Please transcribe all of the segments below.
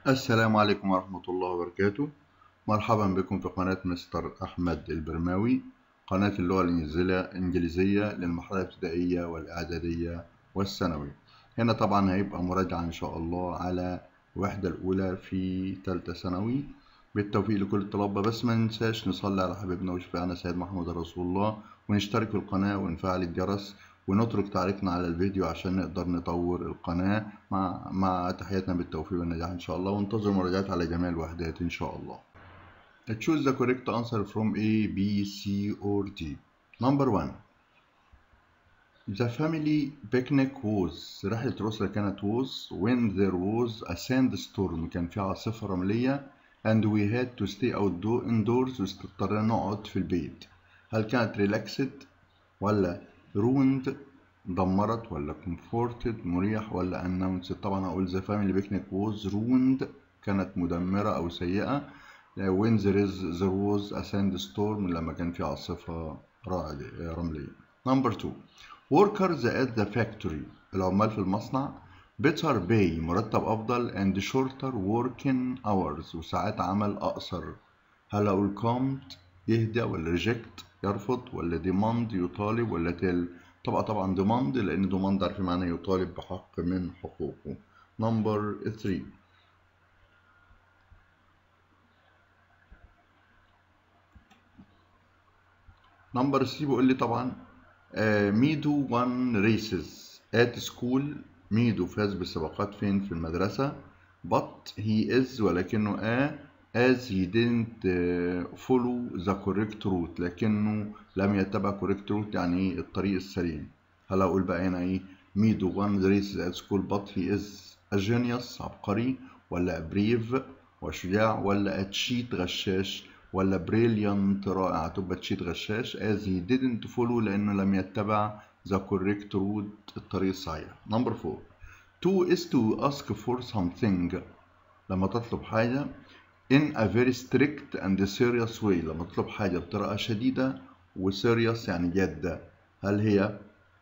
السلام عليكم ورحمة الله وبركاته مرحبا بكم في قناة مستر أحمد البرماوي قناة اللغة الإنجليزية للمرحلة الابتدائية والإعدادية والثانوي هنا طبعا هيبقى مراجعة إن شاء الله على الوحدة الأولى في تالتة ثانوي بالتوفيق لكل الطلبة بس ما ننساش نصلي على حبيبنا وشفيعنا سيد محمد رسول الله ونشترك في القناة ونفعل الجرس ونترك تعليقنا على الفيديو عشان نقدر نطور القناة مع مع تحياتنا بالتوفيق والنجاح إن شاء الله وانتظر مراجعات على جميع الوحدات إن شاء الله. Choose the correct answer from A, B, C or D. Number one. The family picnic was رحلة الأسرة كانت was when there was a sandstorm كان في عاصفة رملية and we had to stay outdoor indoors واضطرينا نقعد في البيت. هل كانت relaxed ولا ruined دمرت ولا comforted مريح ولا announced طبعا هقول the family picnic was ruined كانت مدمرة أو سيئة when there is there was a sandstorm لما كان في عاصفة رملية number two workers at the factory العمال في المصنع better pay مرتب أفضل and shorter working hours وساعات عمل أقصر هل أقول calmed يهدى ولا reject يرفض ولا demand يطالب ولا tell طبعا طبعا demand لأن demand عارفين معناه يطالب بحق من حقوقه number 3 number 3 بيقول لي طبعا ميدو won races at school ميدو فاز بالسباقات فين في المدرسة but he is ولكنه a as he didn't follow the correct route لكنه لم يتبع correct route يعني الطريق السليم هلا أقول بقى هنا إيه ميدو won the races at school but he is a genius عبقري ولا brave وشجاع ولا a cheat غشاش ولا brilliant رائع تبقى cheat غشاش as he didn't follow لأنه لم يتبع the correct route الطريق الصحيح number four to is to ask for something لما تطلب حاجة in a very strict and serious way لما تطلب حاجة بطريقة شديدة و serious يعني جادة هل هي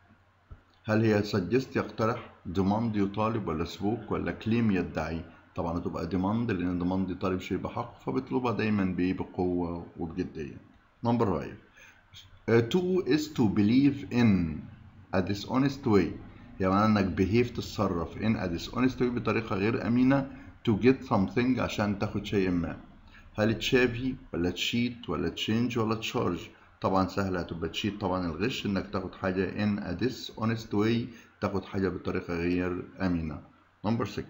هل هي suggest يقترح demand يطالب ولا spoke ولا claim يدعي طبعا هتبقى demand لأن demand يطالب شيء بحق فبيطلبها دايما بإيه بقوة وبجدية number five uh, to is to believe in a dishonest way يعني معنى انك behave تتصرف in a dishonest way بطريقة غير أمينة to get something عشان تاخد شيء ما هل تشافي ولا تشيت ولا تشينج ولا تشارج طبعا سهلة هتبقى تشيت طبعا الغش انك تاخد حاجة in a dishonest way تاخد حاجة بطريقة غير أمينة number 6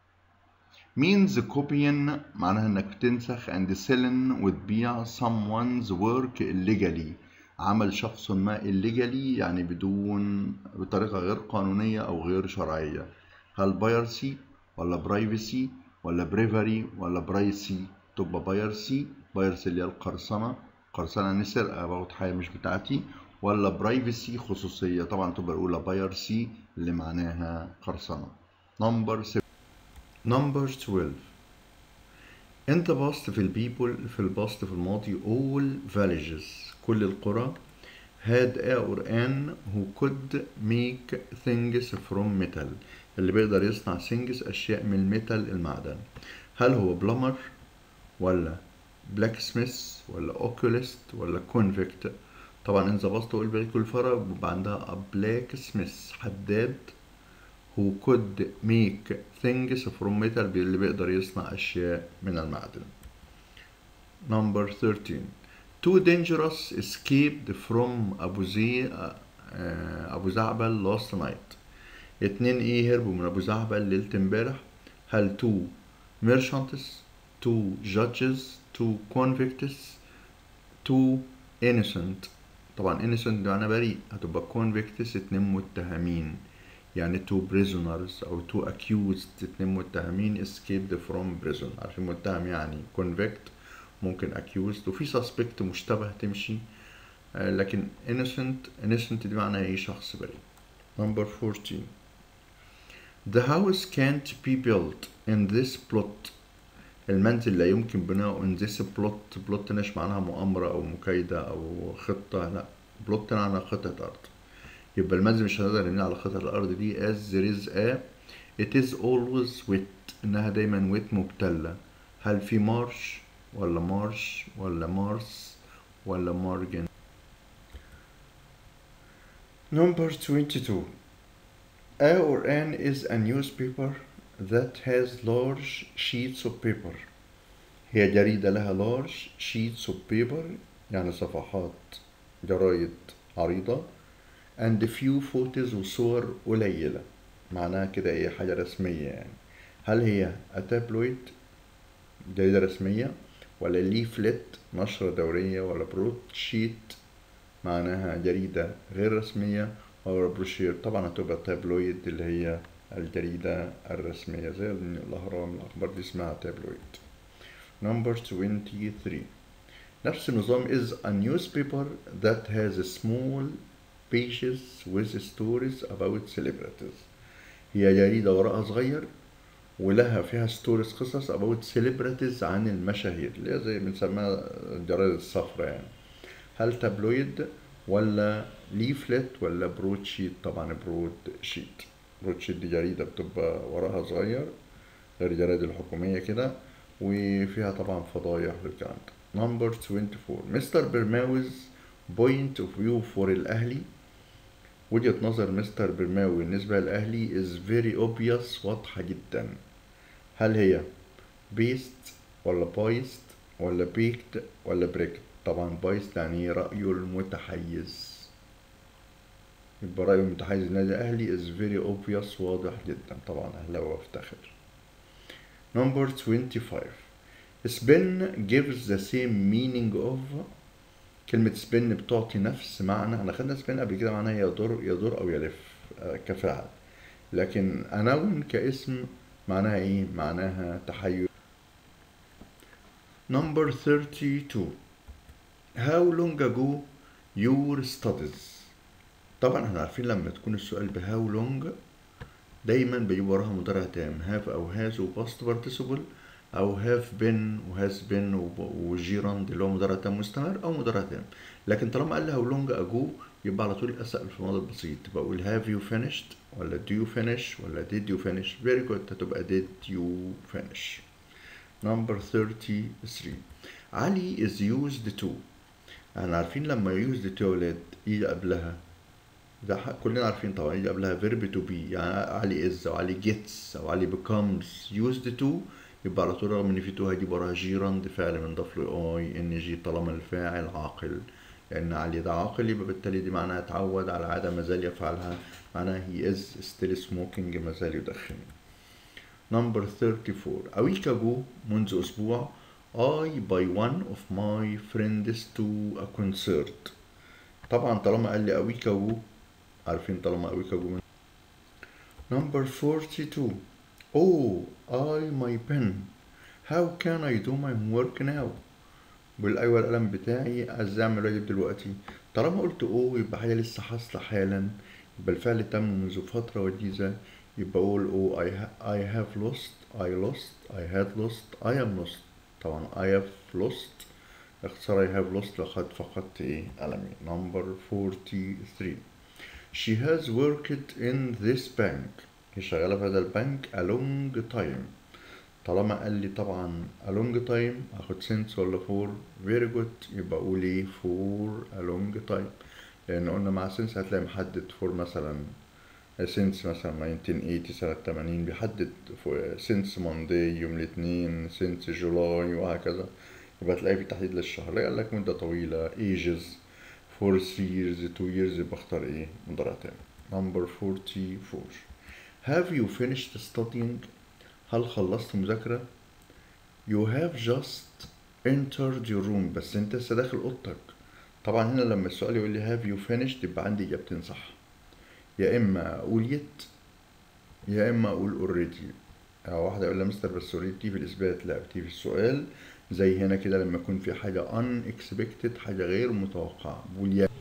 means copying معناها انك بتنسخ and selling وتبيع someone's work illegally عمل شخص ما illegally يعني بدون بطريقة غير قانونية أو غير شرعية هل بايرسي ولا برايفسي ولا بريفري ولا برايسي تبقى بايرسي بايرسي اللي هي القرصنة قرصنة يعني سرقة باخد حاجة مش بتاعتي ولا برايفسي خصوصية طبعا تبقى الأولى بايرسي اللي معناها قرصنة نمبر نمبر 12 انت باست في البيبل في الباست في الماضي all villages كل القرى had a or an who could make things from metal اللي بيقدر يصنع things أشياء من الميتال المعدن هل هو بلمر ولا بلاك سميث ولا اوكوليست ولا كونفكت طبعا ان ذا باست اقول بقى كل فرع بيبقى عندها بلاك سميث حداد who could make things from metal اللي بيقدر يصنع أشياء من المعدن number 13 two dangerous escaped from أبو زي أبو زعبل last night اتنين ايه هربوا من أبو زعبل ليلة امبارح هل two merchants two judges two convicts two innocent طبعا innocent معناه بريء هتبقى convicts اتنين متهمين يعني two prisoners أو two accused اتنين متهمين escaped from prison عارفين متهم يعني convict ممكن accused وفي suspect مشتبه تمشي لكن innocent innocent دي معناها ايه شخص بريء number 14 The house can't be built in this plot المنزل لا يمكن بناؤه in this plot plot مش معناها مؤامرة أو مكايدة أو خطة لا plot معناها قطعة أرض يبقى المنزل مش هنقدر نبنيه على قطعة الأرض دي as there is a it is always wet إنها دايما wet مبتلة هل في مارش ولا مارش ولا مارس ولا مارجن Number 22 A or an is a newspaper that has large sheets of paper هي جريدة لها large sheets of paper يعني صفحات جرايد عريضة and few photos وصور قليلة معناها كده ايه حاجة رسمية يعني هل هي a tabloid جريدة رسمية ولا ليفلت نشرة دورية ولا برود شيت معناها جريدة غير رسمية ولا بروشير طبعا هتبقى تابلويد اللي هي الجريدة الرسمية زي الأهرام الأخبار دي اسمها تابلويد Number 23 نفس النظام is a newspaper that has small pages with stories about celebrities هي جريدة ورقها صغير ولها فيها ستوريز قصص about celebrities عن المشاهير اللي هي زي بنسميها الجرايد الصفراء يعني هل تابلويد ولا ليفلت ولا برود شيت طبعا برود شيت برود شيت دي جريدة بتبقى ورقها صغير غير الجرايد الحكومية كده وفيها طبعا فضايح والكلام ده نمبر 24 مستر برماوز بوينت اوف فيو فور الأهلي وجهة نظر مستر برماوي بالنسبة للأهلي is very obvious واضحة جدا هل هي based ولا بايست ولا بيكت ولا بريكت طبعا بايست يعني رأيه المتحيز يبقى رأيه المتحيز النادي الأهلي is very obvious واضح جدا طبعا أهلاوي وافتخر number 25 spin gives the same meaning of كلمة سبين بتعطي نفس معنى احنا خدنا سبين قبل كده معناها يضر يضر أو يلف كفعل لكن أنون كاسم معناها إيه؟ معناها تحيز Number 32 How long ago your studies طبعا احنا عارفين لما تكون السؤال ب how long دايما بيجيب وراها مضارع تام have أو has و past participle أو have been و has been وجيراند اللي هو مضارع تام مستمر أو مضارع تام لكن طالما قال لها how long ago يبقى على طول أسأل في الماضي البسيط تبقى أقول have you finished ولا do you finish ولا did you finish very good هتبقى did you finish number 33 علي is used to احنا عارفين لما used to يا ولاد يجي قبلها ده كلنا عارفين طبعا يجي قبلها verb to be يعني علي is او علي gets او علي becomes used to يبقى على طول رغم ان في تو هجيب وراها جيراند فعل بنضاف له اي ان جي طالما الفاعل عاقل لان علي ده عاقل يبقى بالتالي دي معناها اتعود على عاده ما زال يفعلها معناها he is still smoking ما زال يدخن number 34 a week ago منذ أسبوع I by one of my friends to a concert طبعا طالما قال لي a week ago عارفين طالما a week ago من number 42 Oh I my pen how can I do my homework now بالأيوة القلم بتاعي ازاي اعمل واجب دلوقتي طالما قلت او يبقى حاجة لسه حاصلة حالا يبقى الفعل تم منذ فترة وجيزة يبقى أقول أو I, ha I have lost I lost I had lost I am lost طبعا I have lost اختصار I have lost لقد فقدت إيه قلمي number 43 she has worked in this bank هي شغالة في هذا البنك a long time طالما قال لي طبعا a long time هاخد since ولا for very good يبقى أقول إيه for a long time لأن قلنا مع since هتلاقي محدد for مثلا سينس مثلا 1980 سنة 80 بيحدد سينس مونداي يوم الاثنين سينس جولاي وهكذا يبقى تلاقي في تحديد للشهر قال لك مدة طويلة ages for 3 years 2 years يبقى اختار ايه مضارع تاني number 44 have you finished studying هل خلصت مذاكرة you have just entered your room بس انت لسه داخل اوضتك طبعا هنا لما السؤال يقول لي have you finished يبقى عندي اجابتين صح يا اما اقول يت يا اما اقول اوريدي أو واحدة يقول لها مستر بس اوريدي في الاثبات لا بتيجي في السؤال زي هنا كده لما يكون في حاجة unexpected حاجة غير متوقعة بقول يا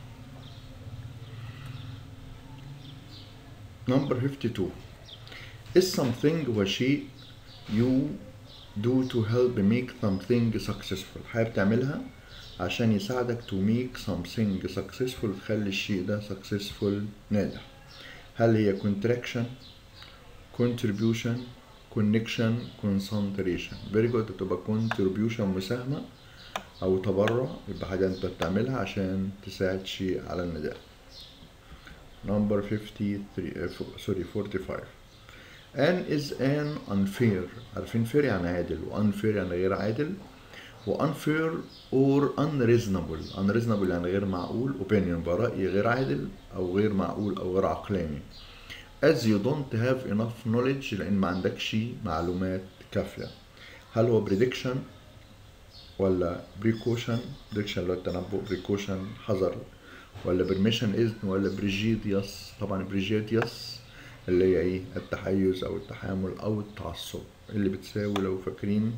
number 52 is something هو شيء you do to help make something successful حاجة بتعملها عشان يساعدك to make something successful تخلي الشيء ده successful ناجح هل هي contraction contribution connection concentration very good تبقى contribution مساهمة أو تبرع يبقى حاجة أنت بتعملها عشان تساعد شيء على النجاح number 53 uh, sorry 45 an is an unfair عارفين fair يعني عادل و unfair يعني غير عادل و unfair or unreasonable unreasonable يعني غير معقول opinion برأي غير عادل أو غير معقول أو غير عقلاني as you don't have enough knowledge لأن ما عندكش معلومات كافية هل هو prediction ولا precaution prediction اللي هو التنبؤ precaution حذر ولا permission إذن ولا prejudice طبعا prejudice اللي هي ايه التحيز او التحامل او التعصب اللي بتساوي لو فاكرين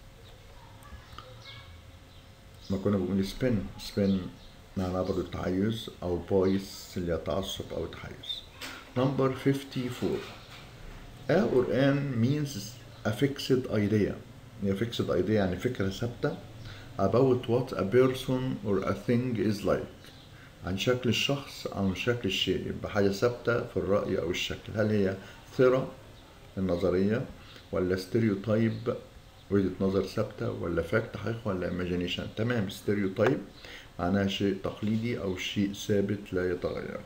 ما كنا بنقول سبين سبين معناها برضه التحيز او بايس اللي هي تعصب او تحيز number 54 a or an means a fixed idea هي fixed idea يعني فكرة ثابتة about what a person or a thing is like عن شكل الشخص أو شكل الشيء يبقى حاجة ثابتة في الرأي أو الشكل هل هي ثيرة النظرية ولا ستيريوتايب وجهة نظر ثابتة ولا فاكت حقيقة ولا ايماجينيشن تمام ستيريوتايب معناها شيء تقليدي أو شيء ثابت لا يتغير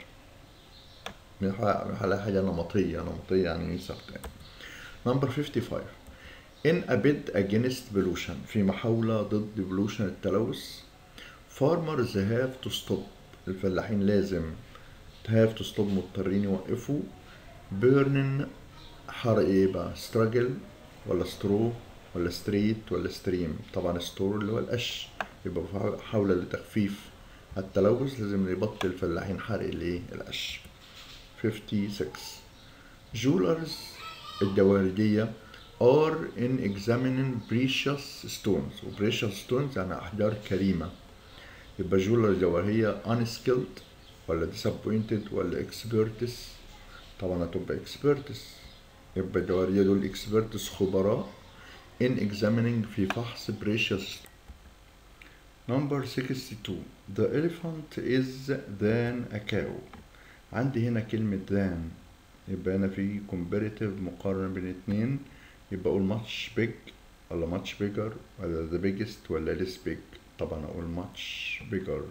حاجة نمطية نمطية يعني ثابتة نمبر 55 in a bid against pollution في محاولة ضد pollution التلوث farmers have to stop الفلاحين لازم have to stop مضطرين يوقفوا burning حرق ايه بقى struggle ولا straw ولا street ولا stream طبعا ستور اللي هو القش يبقى محاولة لتخفيف التلوث لازم يبطل الفلاحين حرق الايه القش 56 jewelers الجواهرجية are in examining precious stones و precious stones يعني أحجار كريمة يبقى جولر الجواهرية unskilled ولا disappointed ولا experts طبعا هتبقى experts يبقى الجواهرية دول experts خبراء in examining في فحص precious number 62 the elephant is than a cow عندي هنا كلمة than يبقى هنا في comparative مقارنة بين اتنين يبقى أقول much big ولا much bigger ولا the biggest ولا less big طبعا أقول much bigger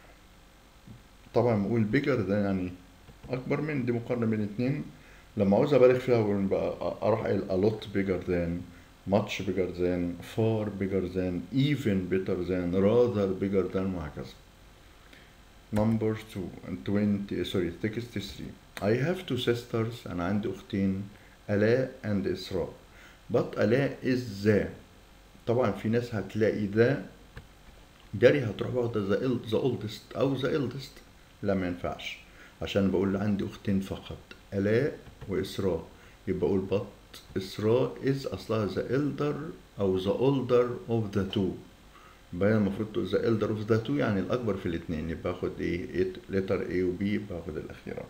طبعا بقول bigger ده يعني أكبر من دي مقارنة بين اتنين لما عاوز أبالغ فيها بقول بقى أروح قايل a lot bigger than much bigger than far bigger than even better than rather bigger than وهكذا number 2 and 20 sorry 63 I have two sisters أنا عندي أختين آلاء and إسراء but آلاء is the طبعا في ناس هتلاقي ذا جري هتروح واخدة the, the oldest أو the eldest لا ما ينفعش عشان بقول عندي أختين فقط آلاء وإسراء يبقى أقول but إسراء is أصلها the elder أو the older of the two يبقى المفروض تقول the elder of the two يعني الأكبر في الاتنين يبقى آخد إيه letter A و B باخد الأخيرة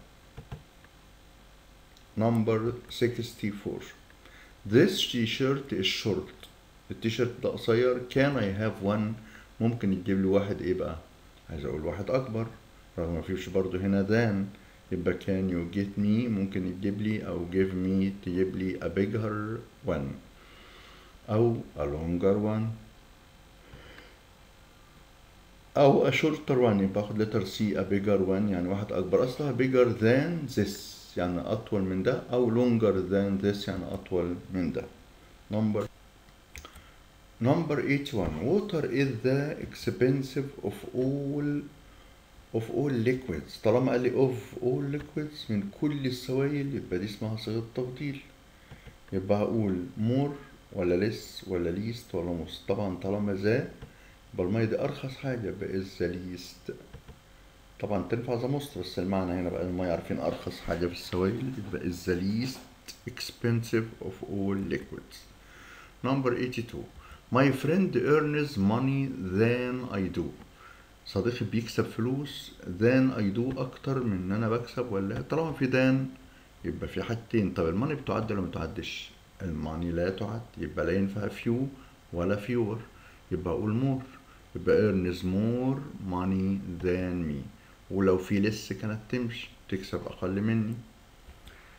number 64 This t-shirt is short التيشيرت ده قصير can I have one ممكن يجيب لي واحد ايه بقى عايز اقول واحد اكبر رغم ما فيش برضو هنا than يبقى can you get me ممكن يجيب لي او give me تجيب لي a bigger one او a longer one او a shorter one يبقى اخد letter C a bigger one يعني واحد اكبر اصلها bigger than this يعني أطول من ده أو longer than this يعني أطول من ده number number 81 water is the expensive of all of all liquids طالما قال لي of all liquids من كل السوائل يبقى دي اسمها صيغة تفضيل يبقى هقول more ولا less ولا least ولا most طبعا طالما ذا يبقى المية دي أرخص حاجة يبقى is the least طبعا تنفع ذا موست بس المعنى هنا بقى المية عارفين أرخص حاجة في السوائل يبقى is the least expensive of all liquids number 82 my friend earns money than I do صديقي بيكسب فلوس than I do أكتر من إن أنا بكسب ولا طالما في than يبقى في حاجتين طب الماني بتعد ولا ما بتعدش الماني لا تعد يبقى لا ينفع few ولا fewer يبقى أقول more يبقى earns more money than me ولو في لس كانت تمشي تكسب أقل مني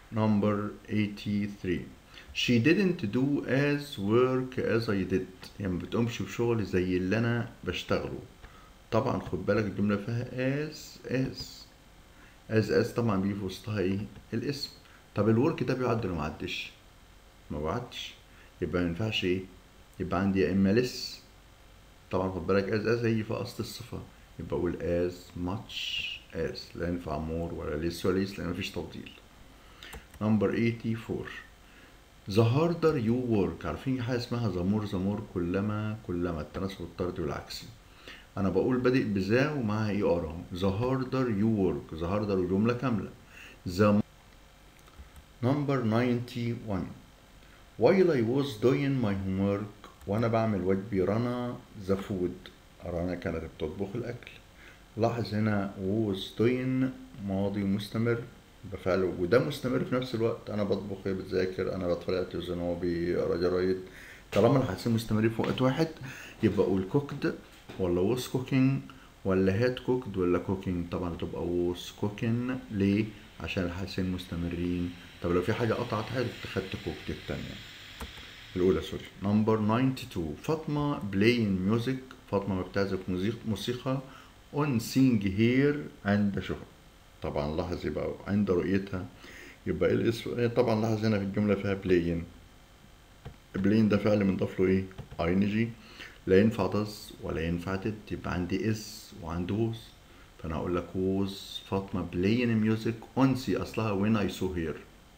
number 83 she didn't do as work as I did يعني ما بتقومش بشغل زي اللي انا بشتغله طبعا خد بالك الجملة فيها as as as as طبعا بيجي في وسطها ايه الاسم طب الورك ده بيعد ولا ما عدش ما بعدش يبقى ما ينفعش ايه يبقى عندي يا اما لس طبعا خد بالك as as هيجي في اصل الصفة يبقى اقول as much as لا ينفع more ولا less ولا less لان مفيش تفضيل number 84 the harder you work عارفين حاجة اسمها the more the more كلما كلما التناسب الطردي والعكسي انا بقول بادئ بذا ومعاها اي ار اهو the harder you work the harder جملة كاملة the number 91 while I was doing my homework وانا بعمل واجبي رنا the food رنا كانت بتطبخ الاكل لاحظ هنا was doing ماضي مستمر بفعل وده مستمر في نفس الوقت انا بطبخ هي بتذاكر انا بتفرج على التلفزيون هو بيقرا جرايد طالما الحاجتين مستمرين في وقت واحد يبقى اقول cooked ولا was cooking ولا had cooked ولا cooking طبعا تبقى was cooking ليه عشان الحاجتين مستمرين طب لو في حاجه قطعت حاجه خدت cooked التانية الاولى سوري نمبر 92 فاطمه playing music فاطمه بتعزف موسيقى on seeing here عند شهر طبعا لاحظ يبقى عند رؤيتها يبقى الاسم طبعا لاحظ هنا في الجمله فيها بلاين بلاين ده فعل بنضاف له ايه اي ان جي لا ينفع دز ولا ينفع تد يبقى عندي اس وعندي ووز فانا هقول لك ووز فاطمه بلاين ميوزك اون سي اصلها وين اي سو هير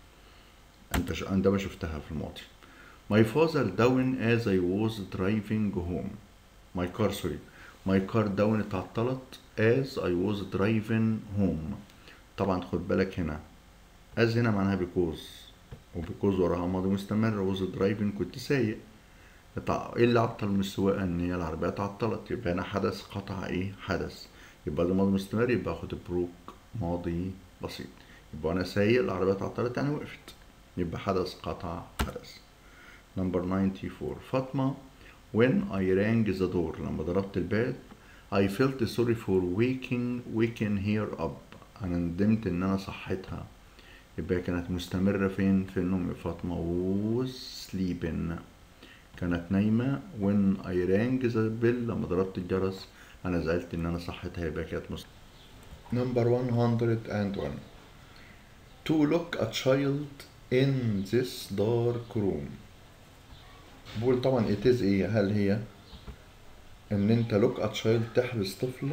انت ش... عندما شفتها في الماضي My father down as I was driving home. My car sorry. My car down اتعطلت as I was driving home. طبعا خد بالك هنا as هنا معناها because وبيكوز وراها ماضي مستمر was driving كنت سايق ايه اللي عطل من السواقة ان هي العربية اتعطلت يبقى هنا حدث قطع ايه حدث يبقى ده ماضي مستمر يبقى اخد بروك ماضي بسيط يبقى انا سايق العربية اتعطلت يعني وقفت يبقى حدث قطع حدث نمبر 94 فاطمة when I rang the door لما ضربت الباب I felt sorry for waking waking her up أنا ندمت إن أنا صحيتها يبقى كانت مستمرة فين في النوم يا فاطمة was sleeping كانت نايمة when I rang the bell لما ضربت الجرس أنا زعلت إن أنا صحيتها يبقى كانت مستمرة Number 101 To look a child in this dark room بقول طبعا it is ايه هل هي ان انت look a child تحبس طفل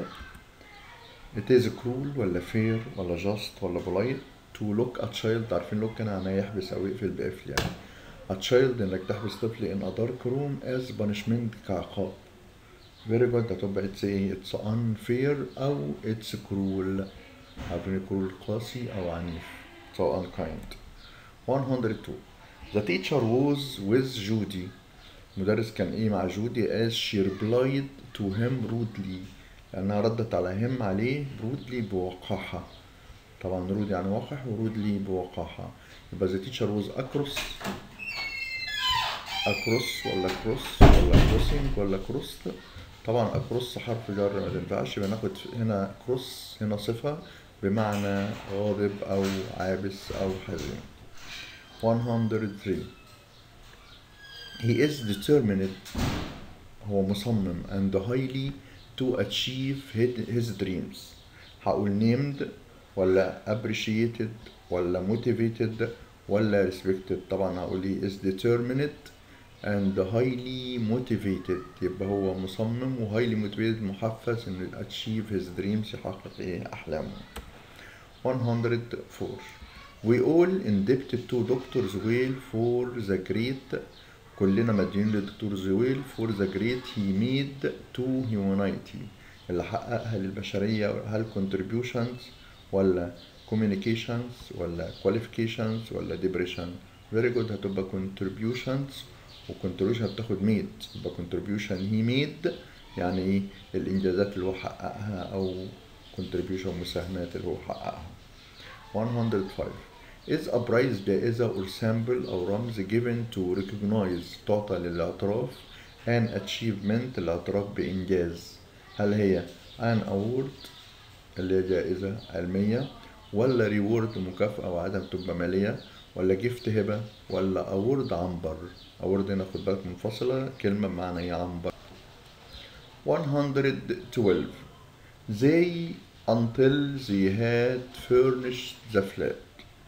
it is cruel ولا fair ولا just ولا polite to look a child عارفين look كان معناه يحبس او يقفل بقفل يعني a child انك تحبس طفل in a dark room as punishment كعقاب very good هتبقى it's ايه it's unfair او it's cruel عارفين cruel قاسي او عنيف so unkind 102 The teacher was with Judy المدرس كان ايه مع جودي as she replied to him rudely لأنها ردت على him عليه rudely بوقاحة طبعا رود يعني وقح ورودلي بوقاحة يبقى the teacher was across across ولا cross ولا crossing ولا crossed طبعا across حرف جر ما تنفعش يبقى ناخد هنا cross هنا صفة بمعنى غاضب أو عابس أو حزين 103 He is determined هو مصمم and highly to achieve his dreams هقول named ولا appreciated ولا motivated ولا respected طبعا هقول he is determined and highly motivated يبقى هو مصمم و highly motivated محفز انه achieve his dreams يحقق ايه احلامه 104 We all indebted to Dr. Zuhail for the great كلنا مدينين لدكتور زويل for the great he made to humanity اللي حققها للبشرية هل contributions ولا communications ولا qualifications ولا depression very good هتبقى contributions و contribution بتاخد made يبقى contribution he made يعني ايه الانجازات اللي هو حققها او contribution مساهمات اللي هو حققها 105 is a prize جائزة or sample أو رمز given to recognize تعطى للاعتراف an achievement الاعتراف بإنجاز هل هي an award اللي هي جائزة علمية ولا ريورد مكافأة وعدم تبقى مالية ولا جيفت هبة ولا أورد عنبر أورد هنا خد بالك منفصلة كلمة بمعنى إيه عنبر 112 they until they had furnished the flat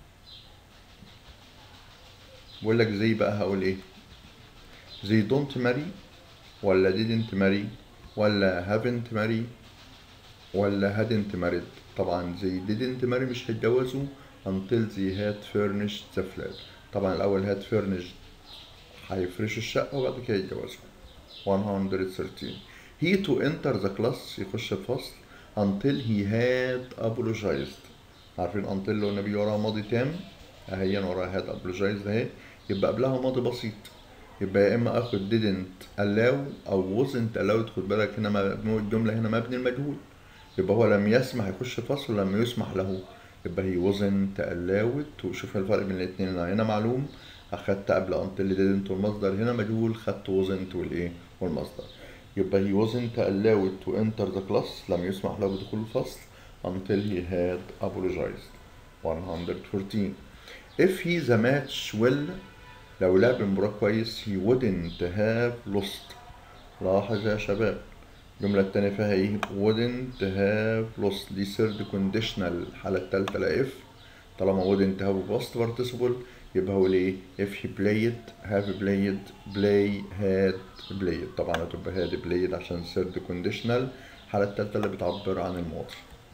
بقول لك زي بقى هقول ايه they don't marry ولا didn't marry ولا haven't marry ولا hadn't married طبعا زي didn't marry مش هيتجوزوا until they had furnished the flat طبعا الأول had furnished هيفرشوا الشقة وبعد كده يتجوزوا 113 he to enter the class يخش الفصل until he had apologized عارفين until لو النبي وراها ماضي تام اهي وراها had apologized اهي يبقى قبلها ماضي بسيط يبقى يا اما اخد didn't allow او wasn't allowed خد بالك هنا مبني الجمله هنا مبني المجهول يبقى هو لم يسمح يخش الفصل ولم يسمح له يبقى he wasn't allowed وشوف الفرق بين الاثنين هنا معلوم اخدت قبل until didn't والمصدر هنا مجهول خدت wasn't والايه والمصدر يبقى he wasn't allowed to enter the class لم يسمح له بدخول الفصل until he had apologized 114 if he the match well لو لعب المباراة كويس he wouldn't have lost لاحظ يا شباب الجملة التانية فيها ايه wouldn't have lost دي third conditional الحالة التالتة لا if طالما wouldn't have past participle يبقى هو ايه if he played have played play had played طبعا هتبقى had played عشان third conditional الحالة التالتة اللي بتعبر عن الماضي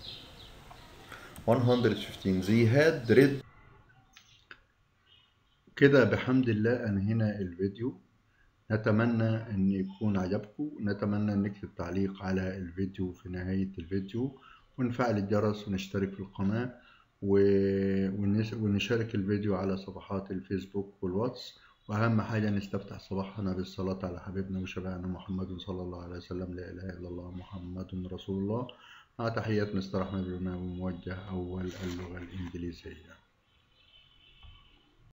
115 they had read كده بحمد الله أنهينا الفيديو نتمنى أن يكون عجبكم نتمنى أن نكتب تعليق على الفيديو في نهاية الفيديو ونفعل الجرس ونشترك في القناة ونشارك الفيديو على صفحات الفيسبوك والواتس وأهم حاجة نستفتح صباحنا بالصلاة على حبيبنا وشفيعنا محمد صلى الله عليه وسلم لا إله إلا الله محمد رسول الله مع تحيات مستر أحمد بما موجه أول اللغة الإنجليزية